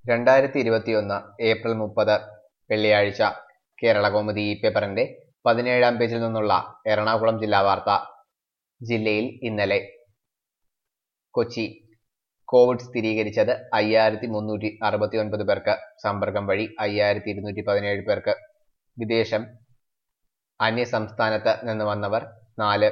രണ്ടായിരത്തി ഇരുപത്തിയൊന്ന് ഏപ്രിൽ മുപ്പത് വെള്ളിയാഴ്ച കേരളകൗമുദി ഈ പേപ്പറിന്റെ പതിനേഴാം പേജിൽ നിന്നുള്ള എറണാകുളം ജില്ലാ വാർത്ത ജില്ലയിൽ ഇന്നലെ കൊച്ചി കോവിഡ് സ്ഥിരീകരിച്ചത് അയ്യായിരത്തി മുന്നൂറ്റി അറുപത്തി ഒൻപത് പേർക്ക് സമ്പർക്കം വഴി അയ്യായിരത്തി ഇരുന്നൂറ്റി പതിനേഴ് പേർക്ക് വിദേശം അന്യസംസ്ഥാനത്ത് നിന്ന് വന്നവർ നാല്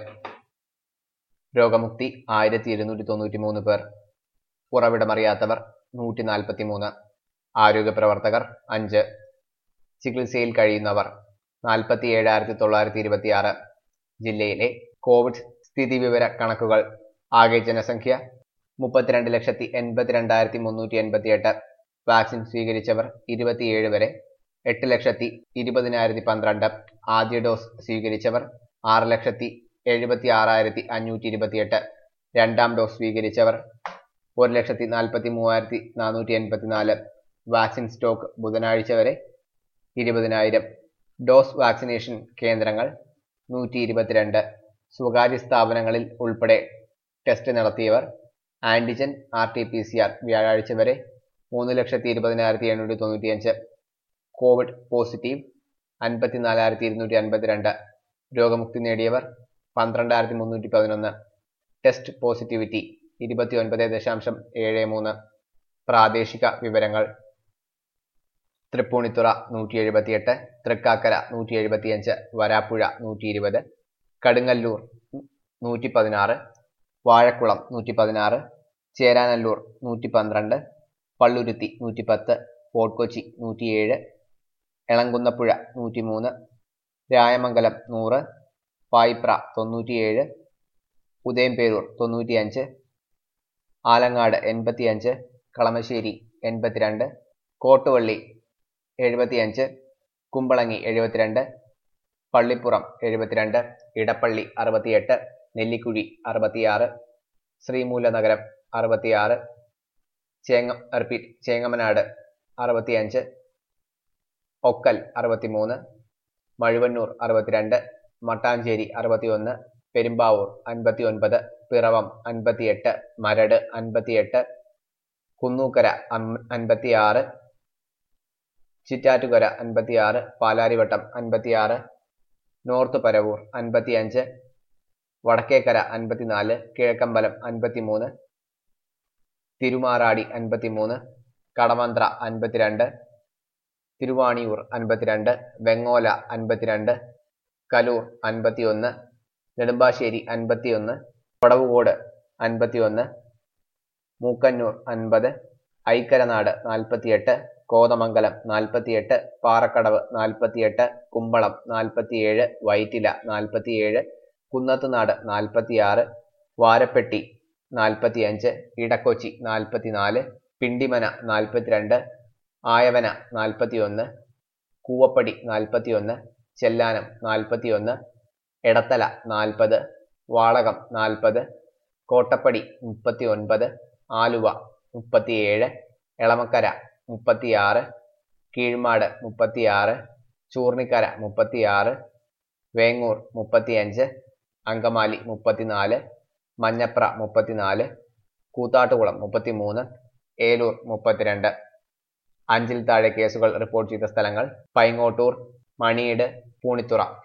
രോഗമുക്തി ആയിരത്തി ഇരുന്നൂറ്റി തൊണ്ണൂറ്റി മൂന്ന് പേർ ഉറവിടമറിയാത്തവർ നൂറ്റി നാൽപ്പത്തി മൂന്ന് ആരോഗ്യ പ്രവർത്തകർ അഞ്ച് ചികിത്സയിൽ കഴിയുന്നവർ നാൽപ്പത്തി ഏഴായിരത്തി തൊള്ളായിരത്തി ഇരുപത്തി ആറ് ജില്ലയിലെ കോവിഡ് സ്ഥിതിവിവര കണക്കുകൾ ആകെ ജനസംഖ്യ മുപ്പത്തിരണ്ട് ലക്ഷത്തി എൺപത്തിരണ്ടായിരത്തി മുന്നൂറ്റി എൺപത്തി എട്ട് വാക്സിൻ സ്വീകരിച്ചവർ ഇരുപത്തിയേഴ് വരെ എട്ട് ലക്ഷത്തി ഇരുപതിനായിരത്തി പന്ത്രണ്ട് ആദ്യ ഡോസ് സ്വീകരിച്ചവർ ആറ് ലക്ഷത്തി എഴുപത്തി ആറായിരത്തി അഞ്ഞൂറ്റി ഇരുപത്തിയെട്ട് രണ്ടാം ഡോസ് സ്വീകരിച്ചവർ ഒരു ലക്ഷത്തി നാൽപ്പത്തി മൂവായിരത്തി നാനൂറ്റി എൺപത്തിനാല് വാക്സിൻ സ്റ്റോക്ക് ബുധനാഴ്ച വരെ ഇരുപതിനായിരം ഡോസ് വാക്സിനേഷൻ കേന്ദ്രങ്ങൾ നൂറ്റി ഇരുപത്തിരണ്ട് സ്വകാര്യ സ്ഥാപനങ്ങളിൽ ഉൾപ്പെടെ ടെസ്റ്റ് നടത്തിയവർ antigen R T P C R വ്യാഴാഴ്ച വരെ മൂന്ന് ലക്ഷത്തി ഇരുപതിനായിരത്തി എണ്ണൂറ്റി തൊണ്ണൂറ്റിയഞ്ച് കോവിഡ് പോസിറ്റീവ് അൻപത്തിനാലായിരത്തി ഇരുന്നൂറ്റി അൻപത്തിരണ്ട് രോഗമുക്തി നേടിയവർ പന്ത്രണ്ടായിരത്തി മുന്നൂറ്റി പതിനൊന്ന് ടെസ്റ്റ് പോസിറ്റിവിറ്റി ഇരുപത്തി ഒൻപത് ദശാംശം ഏഴ് മൂന്ന് പ്രാദേശിക വിവരങ്ങൾ തൃപ്പൂണിത്തുറ നൂറ്റി എഴുപത്തിയെട്ട് തൃക്കാക്കര നൂറ്റി എഴുപത്തിയഞ്ച് വരാപ്പുഴ നൂറ്റി ഇരുപത് കടുങ്ങല്ലൂർ നൂറ്റി പതിനാറ് വാഴക്കുളം നൂറ്റി പതിനാറ് ചേരാനല്ലൂർ നൂറ്റി പന്ത്രണ്ട് പള്ളുരുത്തി നൂറ്റി പത്ത് ഫോർട്ട് കൊച്ചി നൂറ്റിയേഴ് എളങ്കുന്നപ്പുഴ നൂറ്റിമൂന്ന് രായമംഗലം നൂറ് പായിപ്ര തൊണ്ണൂറ്റിയേഴ് ഉദയംപേരൂർ തൊണ്ണൂറ്റിയഞ്ച് ആലങ്ങാട് എൺപത്തിയഞ്ച് കളമശ്ശേരി എൺപത്തിരണ്ട് കോട്ടുവള്ളി എഴുപത്തിയഞ്ച് കുമ്പളങ്ങി എഴുപത്തിരണ്ട് പള്ളിപ്പുറം എഴുപത്തിരണ്ട് ഇടപ്പള്ളി അറുപത്തിയെട്ട് നെല്ലിക്കുഴി അറുപത്തിയാറ് ശ്രീമൂലനഗരം അറുപത്തിയാറ് ചേങ്ങ റിപ്പീറ്റ് ചേങ്ങമനാട് അറുപത്തിയഞ്ച് ഒക്കൽ അറുപത്തിമൂന്ന് മഴുവന്നൂർ അറുപത്തിരണ്ട് മട്ടാഞ്ചേരി അറുപത്തിയൊന്ന് പെരുമ്പാവൂർ അൻപത്തി ഒൻപത് പിറവം അൻപത്തിയെട്ട് മരട് അൻപത്തിയെട്ട് കുന്നൂക്കര അൻപത്തിയാറ് ചിറ്റാറ്റുകര അൻപത്തിയാറ് പാലാരിവട്ടം അൻപത്തിയാറ് നോർത്ത് പരവൂർ അൻപത്തിയഞ്ച് വടക്കേക്കര അൻപത്തിനാല് കിഴക്കമ്പലം അൻപത്തിമൂന്ന് തിരുമാറാടി അൻപത്തിമൂന്ന് കടമന്ത്ര അൻപത്തിരണ്ട് തിരുവാണിയൂർ അൻപത്തിരണ്ട് വെങ്ങോല അൻപത്തിരണ്ട് കലൂർ അൻപത്തിയൊന്ന് നെടുമ്പാശ്ശേരി അൻപത്തിയൊന്ന് കൊടവുകോട് അൻപത്തിയൊന്ന് മൂക്കന്നൂർ അൻപത് ഐക്കരനാട് നാൽപ്പത്തിയെട്ട് കോതമംഗലം നാൽപ്പത്തിയെട്ട് പാറക്കടവ് നാൽപ്പത്തിയെട്ട് കുമ്പളം നാൽപ്പത്തിയേഴ് വൈറ്റില നാൽപ്പത്തിയേഴ് കുന്നത്തുനാട് നാൽപ്പത്തിയാറ് വാരപ്പെട്ടി നാൽപ്പത്തിയഞ്ച് ഇടക്കൊച്ചി നാൽപ്പത്തിനാല് പിണ്ടിമന നാൽപ്പത്തിരണ്ട് ആയവന നാൽപ്പത്തിയൊന്ന് കൂവപ്പടി നാൽപ്പത്തിയൊന്ന് ചെല്ലാനം നാൽപ്പത്തിയൊന്ന് എടത്തല നാൽപ്പത് വാളകം നാൽപ്പത് കോട്ടപ്പടി മുപ്പത്തി ഒൻപത് ആലുവ മുപ്പത്തിയേഴ് എളമക്കര മുപ്പത്തിയാറ് കീഴ്മാട് മുപ്പത്തിയാറ് ചൂർണിക്കര മുപ്പത്തിയാറ് വേങ്ങൂർ മുപ്പത്തിയഞ്ച് അങ്കമാലി മുപ്പത്തിനാല് മഞ്ഞപ്ര മുപ്പത്തിനാല് കൂത്താട്ടുകുളം മുപ്പത്തിമൂന്ന് ഏലൂർ മുപ്പത്തിരണ്ട് അഞ്ചിൽ താഴെ കേസുകൾ റിപ്പോർട്ട് ചെയ്ത സ്ഥലങ്ങൾ പൈങ്ങോട്ടൂർ മണിയിട് പൂണിത്തുറ